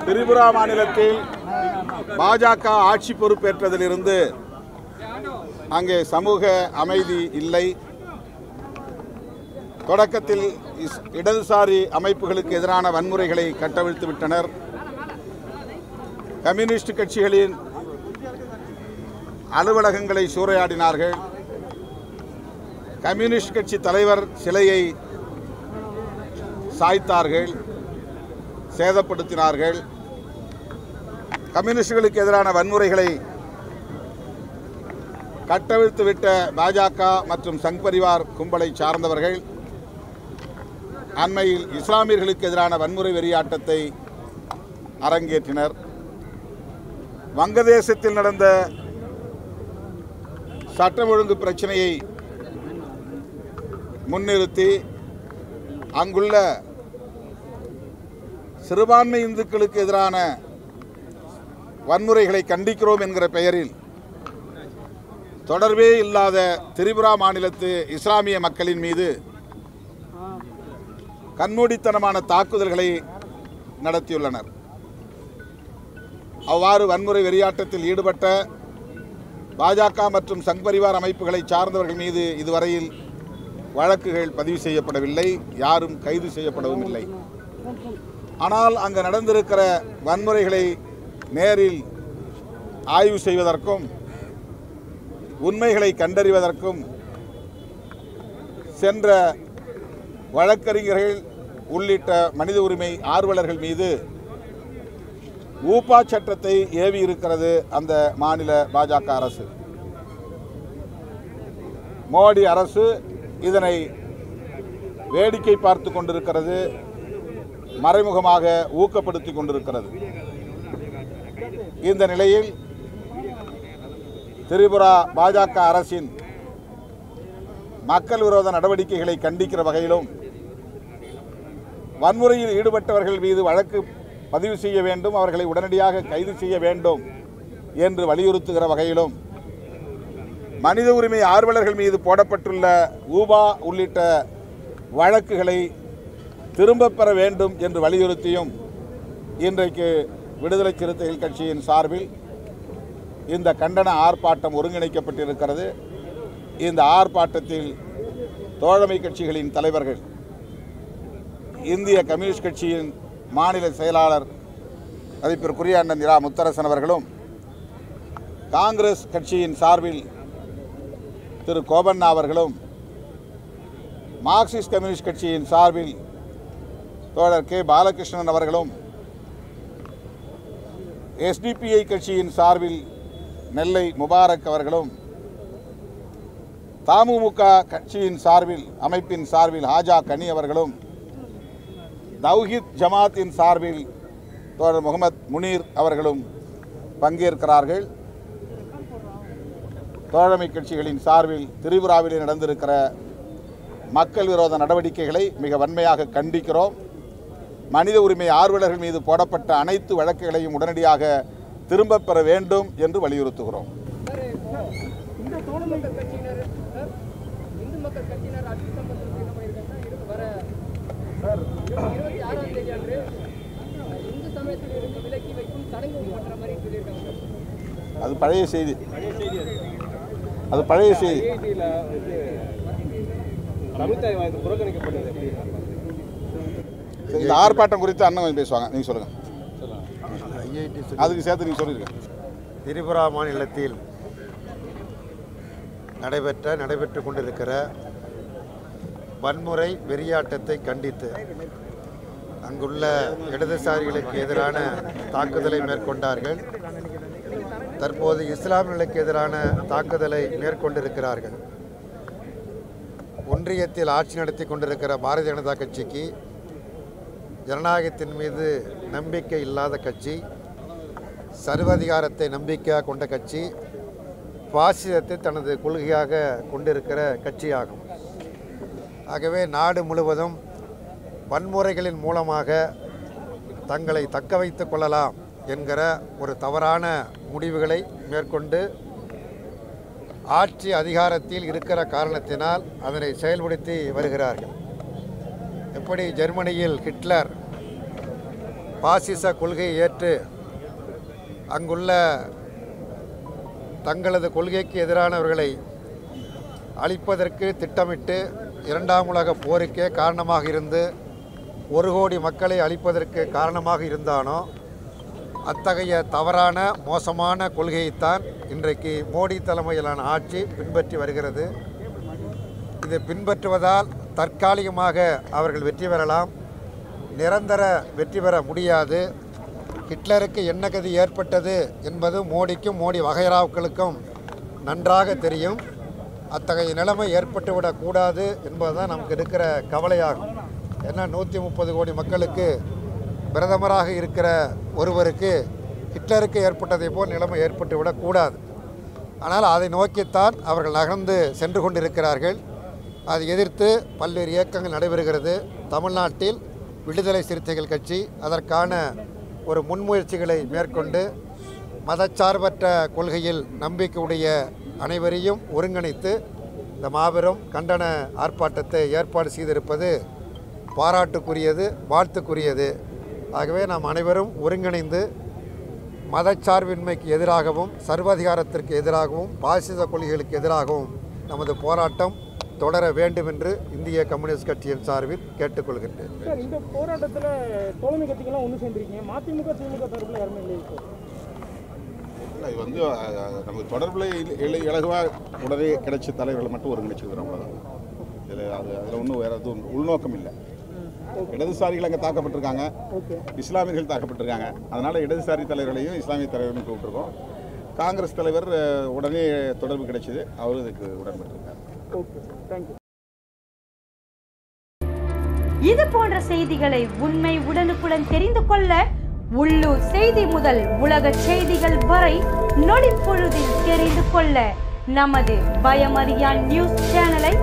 திரிபுரா மாநிலத்தில் பாஜக ஆட்சி பொறுப்பேற்றதிலிருந்து அங்கே சமூக அமைதி இல்லை தொடக்கத்தில் இஸ்- இடதுசாரி அமைப்புகளுக்கு எதிரான வன்முறைகளை கட்டவிழ்த்து விட்டனர் கம்யூனிஸ்ட் கட்சிகளின் அலுவலகங்களை சூறையாடினார்கள் கம்யூனிஸ்ட் கட்சி தலைவர் சிலையை சாய்த்தார்கள் சேதப்படுத்தினார்கள் கம்யூனிஸ்டுகளுக்கு எதிரான வன்முறைகளை கட்டவிழ்த்துவிட்ட பாஜக மற்றும் சங் பரிவார் கும்பலை சார்ந்தவர்கள் அண்மையில் இஸ்லாமியர்களுக்கு எதிரான வன்முறை வெறியாட்டத்தை அரங்கேற்றினர் வங்கதேசத்தில் நடந்த சட்டம் ஒழுங்கு பிரச்சனையை முன்னிறுத்தி அங்குள்ள சிறுபான்மை இந்துக்களுக்கு எதிரான வன்முறைகளை கண்டிக்கிறோம் என்கிற பெயரில் தொடர்பே இல்லாத திரிபுரா மாநிலத்து இஸ்லாமிய மக்களின் மீது கண்மூடித்தனமான தாக்குதல்களை நடத்தியுள்ளனர் அவ்வாறு வன்முறை வெறியாட்டத்தில் ஈடுபட்ட பாஜக மற்றும் சங் பரிவார் அமைப்புகளை சார்ந்தவர்கள் மீது இதுவரையில் வழக்குகள் பதிவு செய்யப்படவில்லை யாரும் கைது செய்யப்படவும் இல்லை ஆனால் அங்கு நடந்திருக்கிற வன்முறைகளை நேரில் ஆய்வு செய்வதற்கும் உண்மைகளை கண்டறிவதற்கும் சென்ற வழக்கறிஞர்கள் உள்ளிட்ட மனித உரிமை ஆர்வலர்கள் மீது ஊப்பா சட்டத்தை ஏவி இருக்கிறது அந்த மாநில பாஜக அரசு மோடி அரசு இதனை வேடிக்கை பார்த்து கொண்டிருக்கிறது மறைமுகமாக ஊக்கப்படுத்தி கொண்டிருக்கிறது இந்த நிலையில் திரிபுரா பாஜக அரசின் மக்கள் விரோத நடவடிக்கைகளை கண்டிக்கிற வகையிலும் வன்முறையில் ஈடுபட்டவர்கள் மீது வழக்கு பதிவு செய்ய வேண்டும் அவர்களை உடனடியாக கைது செய்ய வேண்டும் என்று வலியுறுத்துகிற வகையிலும் மனித உரிமை ஆர்வலர்கள் மீது போடப்பட்டுள்ள ஊபா உள்ளிட்ட வழக்குகளை திரும்பப் பெற வேண்டும் என்று வலியுறுத்தியும் இன்றைக்கு விடுதலை சிறுத்தைகள் கட்சியின் சார்பில் இந்த கண்டன ஆர்ப்பாட்டம் ஒருங்கிணைக்கப்பட்டிருக்கிறது இந்த ஆர்ப்பாட்டத்தில் தோழமை கட்சிகளின் தலைவர்கள் இந்திய கம்யூனிஸ்ட் கட்சியின் மாநில செயலாளர் மதிப்பிற்குரிய அண்ணன் இரா முத்தரசன் அவர்களும் காங்கிரஸ் கட்சியின் சார்பில் திரு கோபண்ணா அவர்களும் மார்க்சிஸ்ட் கம்யூனிஸ்ட் கட்சியின் சார்பில் தோழர் கே பாலகிருஷ்ணன் அவர்களும் எஸ்டிபிஐ கட்சியின் சார்பில் நெல்லை முபாரக் அவர்களும் தமுமுக கட்சியின் சார்பில் அமைப்பின் சார்பில் ஹாஜா கனி அவர்களும் தௌஹித் ஜமாத்தின் சார்பில் தோழர் முகமது முனீர் அவர்களும் பங்கேற்கிறார்கள் தோழமை கட்சிகளின் சார்பில் திரிபுராவிலே நடந்திருக்கிற மக்கள் விரோத நடவடிக்கைகளை மிக வன்மையாக கண்டிக்கிறோம் மனித உரிமை ஆர்வலர்கள் மீது போடப்பட்ட அனைத்து வழக்குகளையும் உடனடியாக திரும்பப் பெற வேண்டும் என்று வலியுறுத்துகிறோம் இந்த தோழமை கட்சியினர் சார், இந்து மக்கள் கட்சியினர் அட்சி சம்பந்தத்தில் என்ன பண்ணியிருக்காங்கன்னா இருக்கு வர இருபத்தி ஆறாம் தேதி அன்று அஹ், இந்து சமயத்தில் இருந்து விலக்கி வைக்கும் சடங்கு பண்ற மாதிரி சொல்லியிருக்காங்க சார். அது பழைய செய்தி அது பழைய செய்தி தமிழ்தாய் வாழ்த்து புறக்கணிக்கப்பட்டது எப்படி சரி, இந்த ஆர்ப்பாட்டம் குறித்து அண்ணன் கொஞ்சம் பேசுவாங்க நீங்கள் சொல்லுங்கள் ஐஐடி அதுக்கு சேர்த்து நீங்கள் சொல்லியிருக்கேன் திரிபுரா மாநிலத்தில் நடைபெற்ற நடைபெற்று கொண்டிருக்கிற வன்முறை வெறியாட்டத்தை கண்டித்து அங்குள்ள இடதுசாரிகளுக்கு எதிரான தாக்குதலை மேற்கொண்டார்கள் தற்போது இஸ்லாமியர்களுக்கு எதிரான தாக்குதலை மேற்கொண்டிருக்கிறார்கள் ஒன்றியத்தில் ஆட்சி நடத்தி கொண்டிருக்கிற பாரதிய ஜனதா கட்சிக்கு ஜனநாயகத்தின் மீது நம்பிக்கை இல்லாத கட்சி சர்வாதிகாரத்தை நம்பிக்கையாக கொண்ட கட்சி பாசிசத்தை தனது கொள்கையாக கொண்டிருக்கிற கட்சியாகும் ஆகவே நாடு முழுவதும் வன்முறைகளின் மூலமாக தங்களை தக்க வைத்துக் கொள்ளலாம் என்கிற ஒரு தவறான முடிவுகளை மேற்கொண்டு ஆட்சி அதிகாரத்தில் இருக்கிற காரணத்தினால் அதனை செயல்படுத்தி வருகிறார்கள் எப்படி ஜெர்மனியில் ஹிட்லர் பாசிச கொள்கையை ஏற்று அங்குள்ள தங்களது கொள்கைக்கு எதிரானவர்களை அழிப்பதற்கு திட்டமிட்டு இரண்டாம் உலக போருக்கே காரணமாக இருந்து ஒரு கோடி மக்களை அழிப்பதற்கு காரணமாக இருந்தானோ அத்தகைய தவறான மோசமான கொள்கையைத்தான் இன்றைக்கு மோடி தலைமையிலான ஆட்சி பின்பற்றி வருகிறது இது பின்பற்றுவதால் தற்காலிகமாக அவர்கள் வெற்றி பெறலாம் நிரந்தர வெற்றி பெற முடியாது ஹிட்லருக்கு என்ன கதி ஏற்பட்டது என்பது மோடிக்கும் மோடி வகைராக்களுக்கும் நன்றாக தெரியும் அத்தகைய நிலைமை ஏற்பட்டுவிடக்கூடாது என்பதுதான் நமக்கு இருக்கிற கவலையாகும் ஏன்னா நூற்றி முப்பது கோடி மக்களுக்கு பிரதமராக இருக்கிற ஒருவருக்கு ஹிட்லருக்கு ஏற்பட்டதை போல் நிலைமை ஏற்பட்டுவிடக்கூடாது ஆனால் அதை நோக்கித்தான் அவர்கள் நகர்ந்து சென்று கொண்டிருக்கிறார்கள் அதை எதிர்த்து பல்வேறு இயக்கங்கள் நடைபெறுகிறது தமிழ்நாட்டில் விடுதலை சிறுத்தைகள் கட்சி அதற்கான ஒரு முன்முயற்சிகளை மேற்கொண்டு மதச்சார்பற்ற கொள்கையில் நம்பிக்கையுடைய அனைவரையும் ஒருங்கிணைத்து இந்த மாபெரும் கண்டன ஆர்ப்பாட்டத்தை ஏற்பாடு செய்திருப்பது பாராட்டுக்குரியது வாழ்த்துக்குரியது ஆகவே நாம் அனைவரும் ஒருங்கிணைந்து மதச்சார்பின்மைக்கு எதிராகவும் சர்வாதிகாரத்திற்கு எதிராகவும் பாசிச கொள்கைகளுக்கு எதிராகவும் நமது போராட்டம் தொடர வேண்டும் என்று இந்திய கம்யூனிஸ்ட் கட்சியின் சார்பில் கேட்டுக்கொள்கின்றேன் சார் இந்த போராட்டத்தில் தோழமை கட்சிகள்லாம் ஒன்று சேர்ந்துருக்கீங்க மதிமுக திமுக தரப்புல யாருமே இல்லையா இப்போ இல்லை, இது வந்து அஹ், நமக்கு தொடர்பில் இல இலகுவாக உடனே கிடைச்ச தலைவர்களை மட்டும் ஒருங்கிணைச்சிருக்கிறோம் அவ்வளோதான் இதில் அது அதில் ஒன்றும் வேறு எதுவும் உள்நோக்கம் இல்லை இடதுசாரிகள் அங்கே தாக்கப்பட்டிருக்காங்க ஓகே இஸ்லாமியர்கள் தாக்கப்பட்டிருக்காங்க அதனால் இடதுசாரி தலைவர்களையும் இஸ்லாமிய தலைவர்களையும் கூப்பிட்டுருக்கோம் காங்கிரஸ் தலைவர் அஹ், உடனே தொடர்பு கிடைச்சது அவரும் இதுக்கு உடன்பட்டிருக்கார் ஓகே தேங்க்யூ இது போன்ற செய்திகளை உண்மை உடனுக்குடன் தெரிந்து கொள்ள உள்ளூர் செய்தி முதல் உலக செய்திகள் வரை நொடிப்பொழுதில் தெரிந்து கொள்ள நமது பயமறியான் நியூஸ் சேனலை